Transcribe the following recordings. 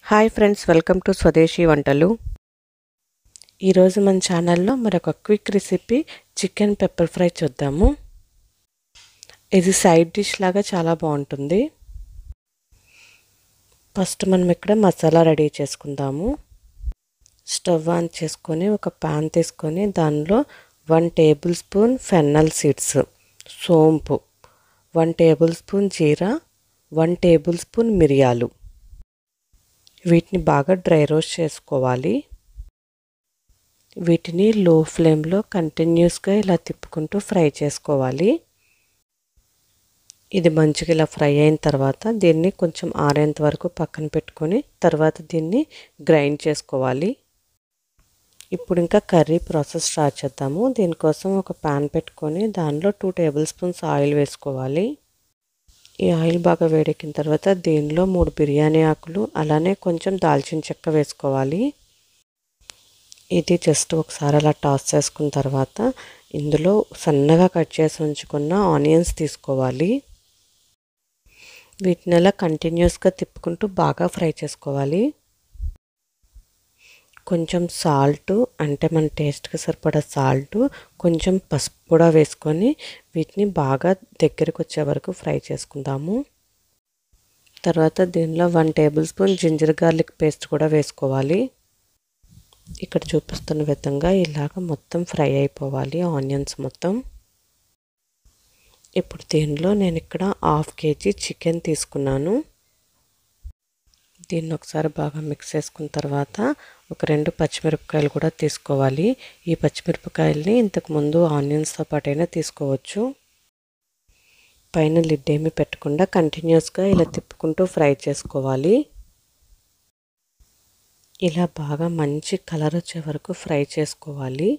hi friends welcome to Swadeshi వంటలు ఈరోజు మన ఛానల్లో మరొక quick recipe chicken pepper fry చూద్దాము ఇది సైడ్ డిష్ లాగా చాలా బాగుంటుంది ఫస్ట్ మనం ఇక్కడ మసాలా రెడీ చేసుకుందాము స్టవ్ ఆన్ చేసుకొని ఒక పాన్ తీసుకొని దానిలో one tablespoon fennel seeds సోంపు వన్ టేబుల్ స్పూన్ జీరా వన్ టేబుల్ స్పూన్ మిరియాలు వీటిని బాగా డ్రై రోస్ట్ చేసుకోవాలి వీటిని లో ఫ్లేమ్లో కంటిన్యూస్గా ఇలా తిప్పుకుంటూ ఫ్రై చేసుకోవాలి ఇది మంచిగా ఇలా ఫ్రై అయిన తర్వాత దీన్ని కొంచెం ఆరేంత వరకు పక్కన పెట్టుకొని తర్వాత దీన్ని గ్రైండ్ చేసుకోవాలి ఇప్పుడు ఇంకా కర్రీ ప్రాసెస్ స్టార్ట్ చేద్దాము దీనికోసం ఒక పాన్ పెట్టుకొని దానిలో టూ టేబుల్ స్పూన్స్ ఆయిల్ వేసుకోవాలి ఈ ఆయిల్ బాగా వేడెక్కిన తర్వాత దీనిలో మూడు బిర్యానీ ఆకులు అలానే కొంచెం దాల్చిన చెక్క వేసుకోవాలి ఇది జస్ట్ ఒకసారి అలా టాస్ చేసుకున్న తర్వాత ఇందులో సన్నగా కట్ చేసి ఉంచుకున్న ఆనియన్స్ తీసుకోవాలి వీటిని అలా కంటిన్యూస్గా తిప్పుకుంటూ బాగా ఫ్రై చేసుకోవాలి కొంచెం సాల్ట్ అంటే మన టేస్ట్కి సరిపడా సాల్ట్ కొంచెం పసుపు కూడా వేసుకొని వీటిని బాగా దగ్గరికి వచ్చే వరకు ఫ్రై చేసుకుందాము తర్వాత దీనిలో one tablespoon ginger garlic paste కూడా వేసుకోవాలి ఇక్కడ చూపిస్తున్న విధంగా ఇలాగ మొత్తం ఫ్రై అయిపోవాలి ఆనియన్స్ మొత్తం ఇప్పుడు దీనిలో నేను ఇక్కడ హాఫ్ కేజీ చికెన్ తీసుకున్నాను దీన్ని ఒకసారి బాగా మిక్స్ చేసుకున్న తర్వాత ఒక రెండు పచ్చిమిరపకాయలు కూడా తీసుకోవాలి ఈ పచ్చిమిరపకాయల్ని ఇంతకుముందు ఆనియన్స్తో పాటైనా తీసుకోవచ్చు పైన లిడ్ ఏమి పెట్టకుండా కంటిన్యూస్గా ఇలా తిప్పుకుంటూ ఫ్రై చేసుకోవాలి ఇలా బాగా మంచి కలర్ వచ్చే వరకు ఫ్రై చేసుకోవాలి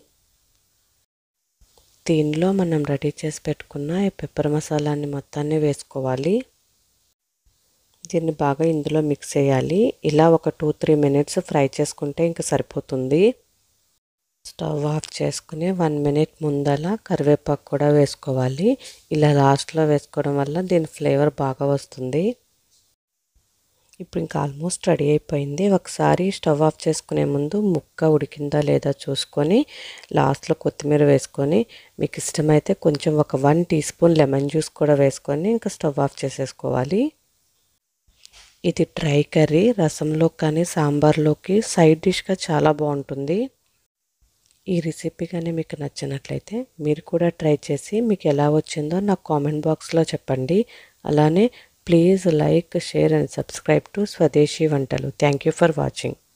దీనిలో మనం రెడీ చేసి పెట్టుకున్న ఈ పెప్పర్ మసాలాన్ని మొత్తాన్ని వేసుకోవాలి దీన్ని బాగా ఇందులో మిక్స్ చేయాలి ఇలా ఒక టూ త్రీ మినిట్స్ ఫ్రై చేసుకుంటే ఇంకా సరిపోతుంది స్టవ్ ఆఫ్ చేసుకుని వన్ మినిట్ ముందల కరివేపాకు కూడా వేసుకోవాలి ఇలా లాస్ట్లో వేసుకోవడం వల్ల దీని ఫ్లేవర్ బాగా వస్తుంది ఇప్పుడు ఇంకా ఆల్మోస్ట్ రెడీ అయిపోయింది ఒకసారి స్టవ్ ఆఫ్ చేసుకునే ముందు ముక్క ఉడికిందా లేదా చూసుకొని లాస్ట్లో కొత్తిమీర వేసుకొని మీకు ఇష్టమైతే కొంచెం ఒక one teaspoon lemon juice కూడా వేసుకొని ఇంకా స్టవ్ ఆఫ్ చేసేసుకోవాలి ఇది డ్రై కర్రీ రసంలో కానీ సాంబార్లోకి సైడ్ డిష్గా చాలా బాగుంటుంది ఈ రెసిపీ కానీ మీకు నచ్చినట్లయితే మీరు కూడా ట్రై చేసి మీకు ఎలా వచ్చిందో నాకు కామెంట్ బాక్స్లో చెప్పండి అలానే please like share and subscribe to Swadeshi Vantalu thank you for watching